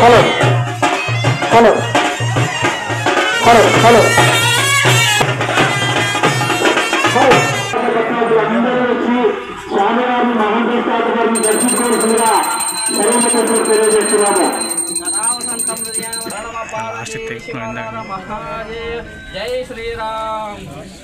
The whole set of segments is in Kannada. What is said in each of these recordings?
ಹಲೋ ಹಲೋ ಹಲೋ ಹಲೋ ಸ್ವಾಮಿವಾರಿ ಮಹಾಂತೇಶಾಧಿಕಾರಿ ದರ್ಶಿಸಿಕೊಳ್ಳುವುದರಿಂದ ಸರ್ವಮತ ತಿಳಿಯಜೇస్తున్నాము ಜೈ ಶ್ರೀರಾಮ್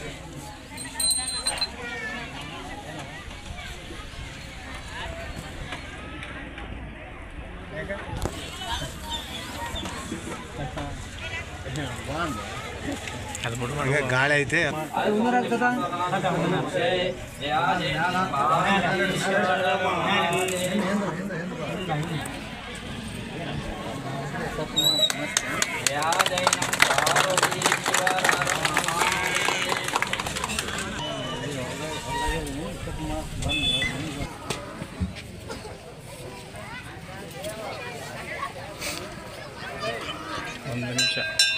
ಗಾಳಿ ಐತೆ ಒಂದು ನಿಮಿಷ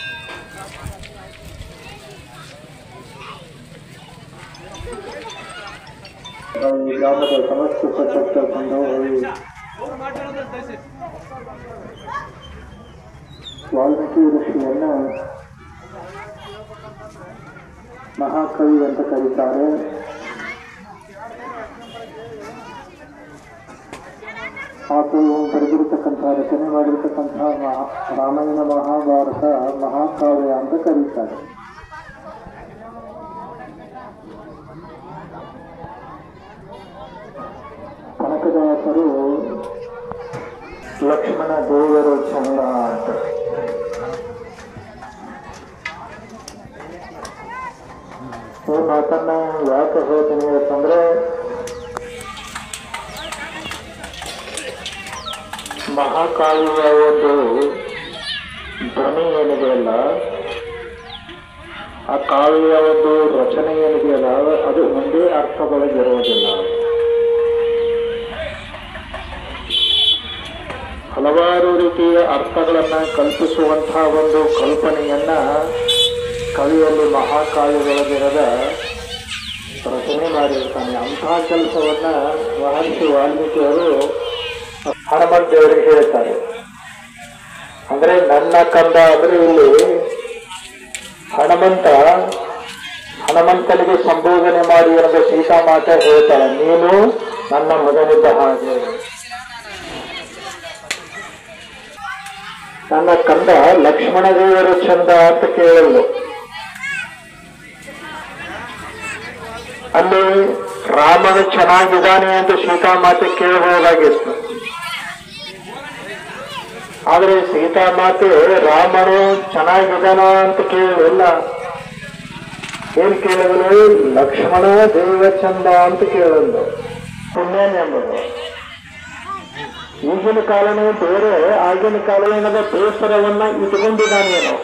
ಈ ಗ್ರಾಮದ ಸಮಸ್ತ ಸಶಕ್ತ ಬಂಧುಗಳು ವಾಲ್ಮೀಕಿ ಋಷಿಯನ್ನ ಮಹಾಕವಿ ಅಂತ ಕರೀತಾರೆ ಆತನು ಬರೆದಿರತಕ್ಕಂತಹ ರಚನೆ ಮಾಡಿರತಕ್ಕಂತಹ ಮಹಾ ರಾಮಾಯಣ ಮಹಾಭಾರತ ಮಹಾಕಾವ್ಯ ಅಂತ ಕರೀತಾರೆ ಕನಕದಾಸರು ಲಕ್ಷ್ಮಣ ದೇವರು ಚಂದ ಅಂತ ಈ ಮಾತನ್ನ ಯಾಕೆ ಹೇಳ್ತೀನಿ ಅಂತಂದ್ರೆ ಮಹಾಕಾವ್ಯ ಒಂದು ಧ್ವನಿ ಏನಿದೆಯಲ್ಲ ಆ ಕಾವ್ಯ ಒಂದು ರಚನೆ ಏನಿದೆಯಲ್ಲ ಅದು ಒಂದೇ ಅರ್ಥದೊಳಗಿರುವುದಿಲ್ಲ ಹಲವಾರು ರೀತಿಯ ಅರ್ಥಗಳನ್ನ ಕಲ್ಪಿಸುವಂತಹ ಒಂದು ಕಲ್ಪನೆಯನ್ನ ಕವಿಯಲ್ಲಿ ಮಹಾಕಾವ್ಯದೊಳಗಿರದ ರಚನೆ ಮಾಡಿರ್ತಾನೆ ಅಂತಹ ಕೆಲಸವನ್ನ ಮಹರ್ಷಿ ವಾಲ್ಮೀಕಿಯವರು ಹನುಮಂತ ದೇವರಿಗೆ ಹೇಳ್ತಾರೆ ಅಂದ್ರೆ ನನ್ನ ಕಂದ ಅಂದ್ರೆ ಇಲ್ಲಿ ಹನುಮಂತ ಹನುಮಂತನಿಗೆ ಸಂಬೋಧನೆ ಮಾಡಿ ಏನದು ಸೀತಾಮಾತ ಹೇಳ್ತಾಳೆ ನೀನು ನನ್ನ ಮಗನಿದ್ದ ಹಾಗೆ ನನ್ನ ಕಂದ ಲಕ್ಷ್ಮಣ ದೇವರು ಚಂದ ಅಂತ ಕೇಳಲು ಅಲ್ಲಿ ರಾಮನು ಚೆನ್ನಾಗಿದ್ದಾನೆ ಅಂತ ಸೀತಾಮಾತೆ ಕೇಳಬಹುದಾಗಿತ್ತು ಆದ್ರೆ ಸೀತಾಮಾತೆ ರಾಮನು ಚೆನ್ನಾಗಿದ್ದಾನ ಅಂತ ಕೇಳಲಿಲ್ಲ ಏನ್ ಕೇಳಿದ್ರು ಲಕ್ಷ್ಮಣ ದೇವ ಚಂದ ಅಂತ ಕೇಳಿದ್ರು ಪುಣ್ಯನೇ ಎಂಬುದು ಈಗಿನ ಕಾಲನೇ ಬೇರೆ ಆಗಿನ ಕಾಲ ಏನದ ಬೇಸರವನ್ನ ಇಟ್ಕೊಂಡಿದ್ದಾನೇನೋ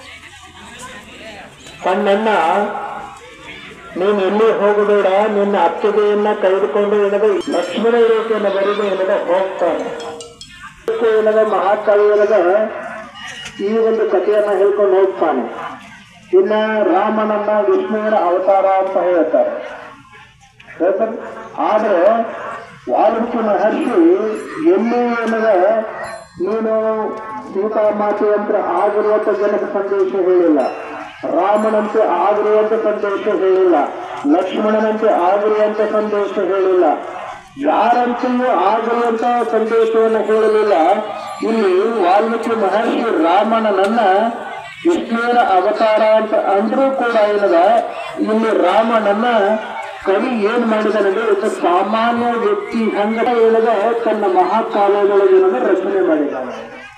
ತನ್ನನ್ನ ನೀನು ಎಲ್ಲಿ ಹೋಗಬೇಡ ನಿನ್ನ ಅತ್ತಿಗೆಯನ್ನ ಕಳೆದುಕೊಂಡು ಏನದ ಲಕ್ಷ್ಮಣ ರೇಖೆಯನ್ನು ಬರೆದು ಏನದ ಹೋಗ್ತಾನೆ ಅದಕ್ಕೆ ಏನದ ಮಹಾಕಾವ್ಯ ಏನದ ಈ ಒಂದು ಕಥೆಯನ್ನ ಹೇಳ್ಕೊಂಡು ಹೋಗ್ತಾನೆ ಇನ್ನ ರಾಮನನ್ನ ವಿಷ್ಣುವಿನ ಅವತಾರ ಅಂತ ಹೇಳ್ತಾರೆ ಹೇಳ್ತಾರೆ ಆದ್ರೆ ವಾಲ್ಮೀಕಿ ಮಹರ್ಷಿ ಎಲ್ಲಿ ಏನದ ನೀನು ಸೀತಾಮಾತೆ ಅಂತ ಆಗಿರುವಂತ ಜನಕ ಸಂದೇಶ ಹೇಳಿಲ್ಲ ರಾಮನಂತೆ ಆಗಿರುವಂತ ಸಂದೇಶ ಹೇಳಿಲ್ಲ ಲಕ್ಷ್ಮಣನಂತೆ ಆಗಿರುವಂತ ಸಂದೇಶ ಹೇಳಿಲ್ಲ ಯಾರಂತೆಯೂ ಆಗಿರುವಂತ ಸಂದೇಶವನ್ನು ಹೇಳಲಿಲ್ಲ ಇಲ್ಲಿ ವಾಲ್ಮೀಕಿ ಮಹರ್ಷಿ ರಾಮನನ್ನ ವಿಷ್ಣುವಿನ ಅವತಾರ ಅಂತ ಅಂದ್ರೂ ಕೂಡ ಏನದ ಇಲ್ಲಿ ರಾಮನನ್ನ ಕವಿ ಏನ್ ಮಾಡಿದಾನಂದ್ರೆ ಒಬ್ಬ ಸಾಮಾನ್ಯ ವ್ಯಕ್ತಿ ಹಂಗ ಏನದ ತನ್ನ ಮಹಾಕಾವ್ಯದೊಳಗೆ ಏನದ ರಚನೆ ಮಾಡಿದ್ದಾನೆ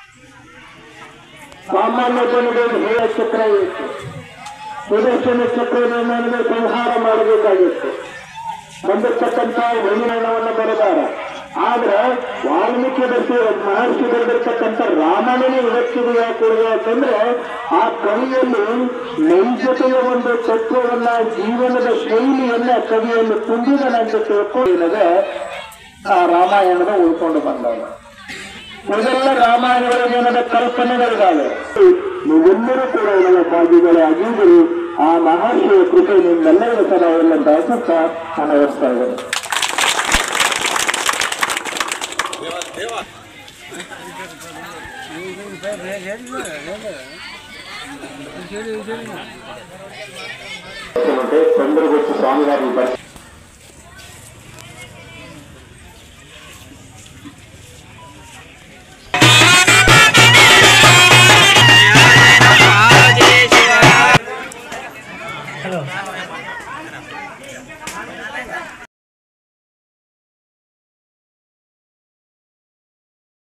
ಸಾಮಾನ್ಯ ಜನಗಳಿಗೆ ಹೇಳ ಚಕ್ರ ಇತ್ತು ಸುದರ್ಶನ ಚಕ್ರವನ್ನು ಸಂಹಾರ ಮಾಡಬೇಕಾಗಿತ್ತು ಬಂದಿರ್ತಕ್ಕಂಥ ವೈನವನ್ನ ಬರೆದಾರ ಆದ್ರೆ ವಾಲ್ಮೀಕಿ ಬರ್ತಿ ಮಹರ್ಷಿ ಬರೆದಿರ್ತಕ್ಕಂಥ ರಾಮನೇ ಇವತ್ತಿಗೆ ಯಾಕೆ ಕೊಡುಗೆ ಯಾಕಂದ್ರೆ ಆ ಕವಿಯಲ್ಲಿ ನೈಜತೆಯ ಒಂದು ತತ್ವವನ್ನ ಜೀವನದ ಶೈಲಿಯನ್ನ ಕವಿಯನ್ನು ತುಂಬಿದನಂತ ತಿಳ್ಕೊಂಡಿಲ್ಲದೆ ಆ ರಾಮಾಯಣದ ಉಳ್ಕೊಂಡು ಬಂದವ ಮೊದಲ ರಾಮಾಯಣಗಳಿಗೆ ಏನದ ಕಲ್ಪನೆಗಳಿದ್ದಾವೆ ನೀವೆಲ್ಲರೂ ಕೂಡ ನಮ್ಮ ಭಾಗಿಗಳೇ ಆಗಿದ್ದರು ಆ ಮಹರ್ಷಿಯ ಕೃಪೆ ನಿಮ್ಮೆಲ್ಲರಿಗೂ ಸದಾ ಇಲ್ಲಂತ ಅಸುತ್ತಾ ನಾನು ವಹಿಸ್ತಾ ಇದ್ದೇನೆ ఉంటే తొందరగా వచ్చి స్వామివారిని దర్శనం